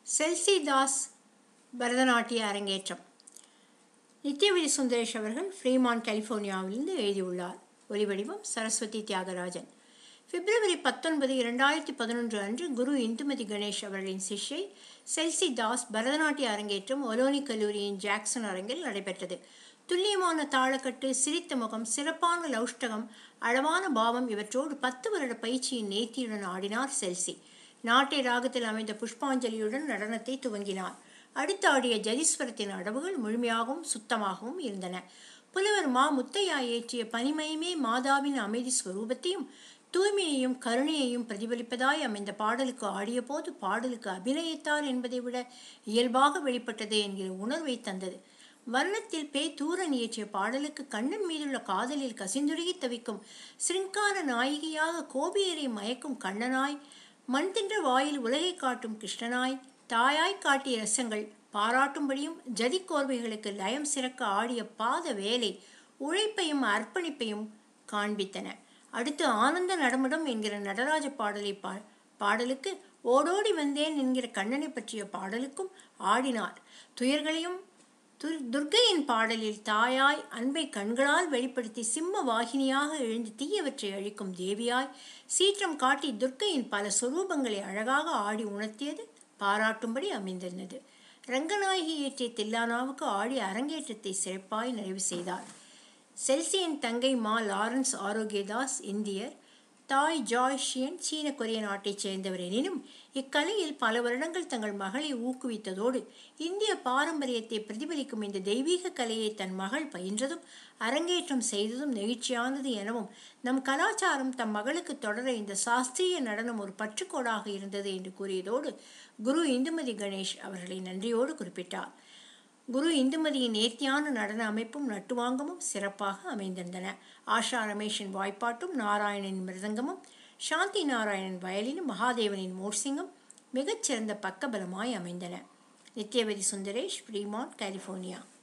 Chelsea Das பரதநாட்டிய அரங்கேற்றம் நித்யவதி சுந்தரேஷ் அவர்கள் ஃப்ரீமான் கலிஃபோர்னியாவிலிருந்து எழுதியுள்ளார் ஒலிவடிவம் சரஸ்வதி தியாகராஜன் பிப்ரவரி பத்தொன்பது இரண்டாயிரத்தி பதினொன்று அன்று குரு இந்துமதி கணேஷ் அவர்களின் சிஷ்யை செல்சி தாஸ் பரதநாட்டிய அரங்கேற்றம் ஒலோனி கல்லூரியின் ஜாக்சன் அரங்கில் நடைபெற்றது துல்லியமான தாளக்கட்டு சிரித்த முகம் சிறப்பான லௌஷ்டகம் அளவான பாவம் இவற்றோடு பத்து வருட பயிற்சியின் நேர்த்தியுடன் ஆடினார் செல்சி நாட்டை ராகத்தில் அமைந்த புஷ்பாஞ்சலியுடன் நடனத்தை துவங்கினார் அடுத்து ஆடிய ஜதீஸ்வரத்தின் அடவுகள் முழுமையாகவும் சுத்தமாகவும் இருந்தன புலவர் மா முத்தையா ஏற்றிய பனிமயமே மாதாவின் அமைதி ஸ்வரூபத்தையும் தூய்மையையும் கருணையையும் பிரதிபலிப்பதாய் அமைந்த பாடலுக்கு ஆடிய போது பாடலுக்கு அபிநயித்தார் என்பதை விட இயல்பாக வெளிப்பட்டது என்கிற உணர்வை தந்தது வர்ணத்தில் பே தூரன் இயற்றிய பாடலுக்கு கண்ணன் மீதுள்ள காதலில் கசிந்துருகி தவிக்கும் சிருங்கார நாயகியாக கோபியரை மயக்கும் கண்ணனாய் மண் தின்ற வாயில் உலகை காட்டும் கிருஷ்ணனாய் தாயாய் காட்டிய ரசங்கள் பாராட்டும்படியும் ஜதி கோர்வைகளுக்கு லயம் சிறக்க ஆடிய பாத வேலை உழைப்பையும் அர்ப்பணிப்பையும் காண்பித்தன அடுத்து ஆனந்த நடமிடம் என்கிற நடராஜ பாடலை பா பாடலுக்கு ஓடோடி வந்தேன் என்கிற கண்ணனை பற்றிய பாடலுக்கும் ஆடினார் துயர்களையும் துர்கையின் பாடலில் தாயாய் அன்பை கண்களால் வெளிப்படுத்தி சிம்ம வாகினியாக எழுந்து தீயவற்றை அழிக்கும் தேவியாய் சீற்றம் காட்டி துர்க்கையின் பல சொரூபங்களை அழகாக ஆடி உணர்த்தியது பாராட்டும்படி அமைந்திருந்தது ரங்கநாயகி இயற்றிய தில்லானாவுக்கு ஆடி அரங்கேற்றத்தை சிறப்பாய் நிறைவு செய்தார் செல்சியின் தங்கை மா லாரன்ஸ் ஆரோக்கியதாஸ் இந்தியர் தாய் ஜாய் ஷியன் சீன கொரிய நாட்டைச் சேர்ந்தவர் எனினும் இக்கலையில் பல வருடங்கள் தங்கள் மகளை ஊக்குவித்ததோடு இந்திய பாரம்பரியத்தை பிரதிபலிக்கும் இந்த தெய்வீக கலையை தன் மகள் பயின்றதும் அரங்கேற்றம் செய்ததும் நெகிழ்ச்சியானது எனவும் நம் கலாச்சாரம் தம் மகளுக்கு தொடர இந்த சாஸ்திரிய நடனம் ஒரு பற்றுக்கோடாக இருந்தது என்று கூறியதோடு குரு இந்துமதி கணேஷ் அவர்களை நன்றியோடு குறிப்பிட்டார் குரு இந்துமதியின் நேர்த்தியான நடன அமைப்பும் நட்டுவாங்கமும் சிறப்பாக அமைந்திருந்தன ஆஷா ரமேஷின் வாய்ப்பாட்டும் நாராயணனின் மிருதங்கமும் சாந்தி நாராயணன் வயலினும் மகாதேவனின் மோர்சிங்கும் மிகச்சிறந்த பக்கபலமாய் அமைந்தன நித்யவதி சுந்தரேஷ் ஃப்ரீமான் கலிஃபோர்னியா